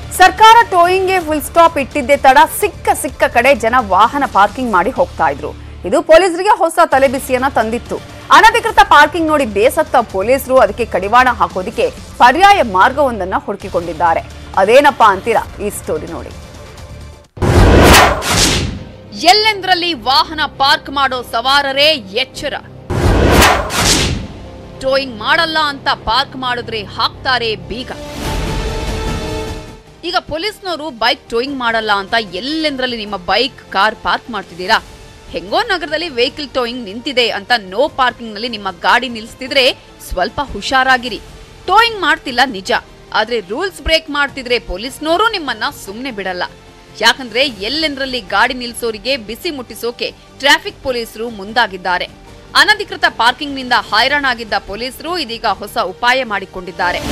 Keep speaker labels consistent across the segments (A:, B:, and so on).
A: ಸರ್ಕಾರ ಟೋಯಿಂಗ್ಗೆ full stop ಇಟ್ಟಿದ್ದೇ ತಡ ಸಿಕ್ಕ ಸಿಕ್ಕ ಕಡೆ ಜನ ವಾಹನ ಪಾರ್ಕಿಂಗ್ ಮಾಡಿ ಹೋಗ್ತಾ ಇದ್ರು ಇದು ಪೊಲೀಸರಿಗೆ ಹೊಸ ತಲೆಬಿಸಿಯನ್ನ ತಂದಿತ್ತು ಅನಧಿಕೃತ ಪಾರ್ಕಿಂಗ್ ನೋಡಿ ಬೇಸತ್ತ ಪೊಲೀಸರು ಅದಕ್ಕೆ ಕಡಿವಾಣ ಹಾಕೋದಿಕ್ಕೆ ಪರ್ಯಾಯ ಮಾರ್ಗವೊಂದನ್ನ ಹುಡುಕಿಕೊಂಡಿದ್ದಾರೆ ಅದೇನಪ್ಪಾ ಅಂತೀರಾ ಈ ಸ್ಟೋರಿ ನೋಡಿ ಎಲ್ಲೆಂದ್ರಲ್ಲಿ ವಾಹನ ಪಾರ್ಕ್ ಮಾಡೋ ಸವಾರರೇ ಎಚ್ಚರ ಟೋಯಿಂಗ್ ಮಾಡಲ್ಲ ಅಂತ ಪಾರ್ಕ್ ಮಾಡಿದ್ರೆ ಹಾಕ್ತಾರೆ ಬೀಗ ಈಗ ಪೊಲೀಸ್ನವರು ಬೈಕ್ ಟೋಯಿಂಗ್ ಮಾಡಲ್ಲ ಅಂತ ಎಲ್ಲೆಂದ್ರಲ್ಲಿ ನಿಮ್ಮ ಬೈಕ್ ಕಾರ್ ಪಾರ್ಕ್ ಮಾಡ್ತಿದ್ದೀರಾ ಹೆಂಗೋ ನಗರದಲ್ಲಿ ವೆಹಿಕಲ್ ಟೋಯಿಂಗ್ ನಿಂತಿದೆ ಅಂತ ನೋ ಪಾರ್ಕಿಂಗ್ ನಲ್ಲಿ ನಿಮ್ಮ ಗಾಡಿ ನಿಲ್ಲಿಸ್ತಿದ್ರೆ ಸ್ವಲ್ಪ ಹುಷಾರಾಗಿರಿ ಟೋಯಿಂಗ್ ಮಾಡ್ತಿಲ್ಲ ನಿಜ ಆದ್ರೆ ರೂಲ್ಸ್ ಬ್ರೇಕ್ ಮಾಡ್ತಿದ್ರೆ ಪೊಲೀಸ್ನವರು ನಿಮ್ಮನ್ನ ಸುಮ್ನೆ ಬಿಡಲ್ಲ ಯಾಕಂದ್ರೆ ಎಲ್ಲೆಂದ್ರಲ್ಲಿ ಗಾಡಿ ನಿಲ್ಸೋರಿಗೆ ಬಿಸಿ ಮುಟ್ಟಿಸೋಕೆ ಟ್ರಾಫಿಕ್ ಪೊಲೀಸರು ಮುಂದಾಗಿದ್ದಾರೆ ಅನಧಿಕೃತ ಪಾರ್ಕಿಂಗ್ ನಿಂದ ಹೈರಾಣಾಗಿದ್ದ ಪೊಲೀಸರು ಇದೀಗ ಹೊಸ ಉಪಾಯ ಮಾಡಿಕೊಂಡಿದ್ದಾರೆ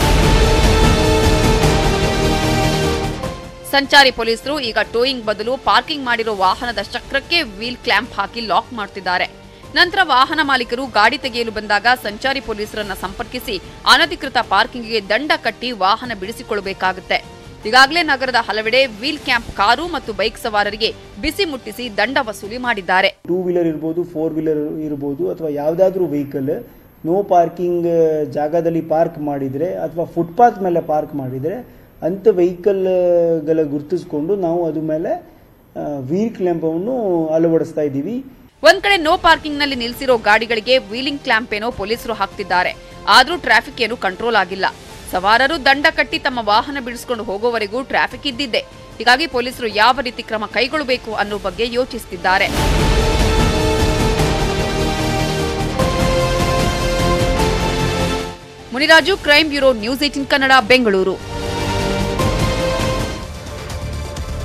A: ಸಂಚಾರಿ ಪೊಲೀಸರು ಈಗ ಟೋಯಿಂಗ್ ಬದಲು ಪಾರ್ಕಿಂಗ್ ಮಾಡಿರೋ ವಾಹನದ ಚಕ್ರಕ್ಕೆ ವೀಲ್ ಕ್ಲ್ಯಾಂಪ್ ಹಾಕಿ ಲಾಕ್ ಮಾಡ್ತಿದ್ದಾರೆ ನಂತರ ವಾಹನ ಮಾಲೀಕರು ಗಾಡಿ ತೆಗೆಯಲು ಬಂದಾಗ ಸಂಚಾರಿ ಪೊಲೀಸರನ್ನ ಸಂಪರ್ಕಿಸಿ ಅನಧಿಕೃತ ಪಾರ್ಕಿಂಗ್ಗೆ ದಂಡ ಕಟ್ಟಿ ವಾಹನ ಬಿಡಿಸಿಕೊಳ್ಳಬೇಕಾಗುತ್ತೆ ಈಗಾಗಲೇ ನಗರದ ಹಲವೆಡೆ ವೀಲ್ ಕ್ಯಾಂಪ್ ಕಾರು ಮತ್ತು ಬೈಕ್ ಸವಾರರಿಗೆ ಬಿಸಿ ಮುಟ್ಟಿಸಿ ದಂಡ ವಸೂಲಿ ಮಾಡಿದ್ದಾರೆ
B: ಟೂ ವೀಲರ್ ಇರ್ಬೋದು ಫೋರ್ ವೀಲರ್ ಇರ್ಬೋದು ಅಥವಾ ಯಾವುದಾದ್ರೂ ವೆಹಿಕಲ್ ನೋ ಪಾರ್ಕಿಂಗ್ ಜಾಗದಲ್ಲಿ ಪಾರ್ಕ್ ಮಾಡಿದರೆ ಅಥವಾ ಫುಟ್ಪಾತ್ ಮೇಲೆ ಪಾರ್ಕ್ ಮಾಡಿದರೆ ಅಂಥ ವೆಹಿಕಲ್ಗಳ ಗುರುತಿಸ್ಕೊಂಡು ನಾವು ಅದ್ರ ಮೇಲೆ ವೀಲ್ ಕ್ಲ್ಯಾಂಪನ್ನು ಅಳವಡಿಸ್ತಾ ಇದ್ದೀವಿ
A: ಒಂದ್ ಕಡೆ ನೋ ಪಾರ್ಕಿಂಗ್ ನಲ್ಲಿ ನಿಲ್ಸಿರೋ ಗಾಡಿಗಳಿಗೆ ವೀಲಿಂಗ್ ಕ್ಲಾಂಪ್ ಏನೋ ಪೊಲೀಸರು ಹಾಕ್ತಿದ್ದಾರೆ ಆದ್ರೂ ಟ್ರಾಫಿಕ್ ಏನು ಕಂಟ್ರೋಲ್ ಆಗಿಲ್ಲ ಸವಾರರು ದಂಡ ಕಟ್ಟಿ ತಮ್ಮ ವಾಹನ ಬಿಡಿಸಿಕೊಂಡು ಹೋಗೋವರೆಗೂ ಟ್ರಾಫಿಕ್ ಇದ್ದಿದ್ದೆ ಹೀಗಾಗಿ ಪೊಲೀಸರು ಯಾವ ರೀತಿ ಕ್ರಮ ಕೈಗೊಳ್ಳಬೇಕು ಅನ್ನೋ ಬಗ್ಗೆ ಯೋಚಿಸುತ್ತಿದ್ದಾರೆ Muniraju crime bureau news eighteen Kannada Bengaluru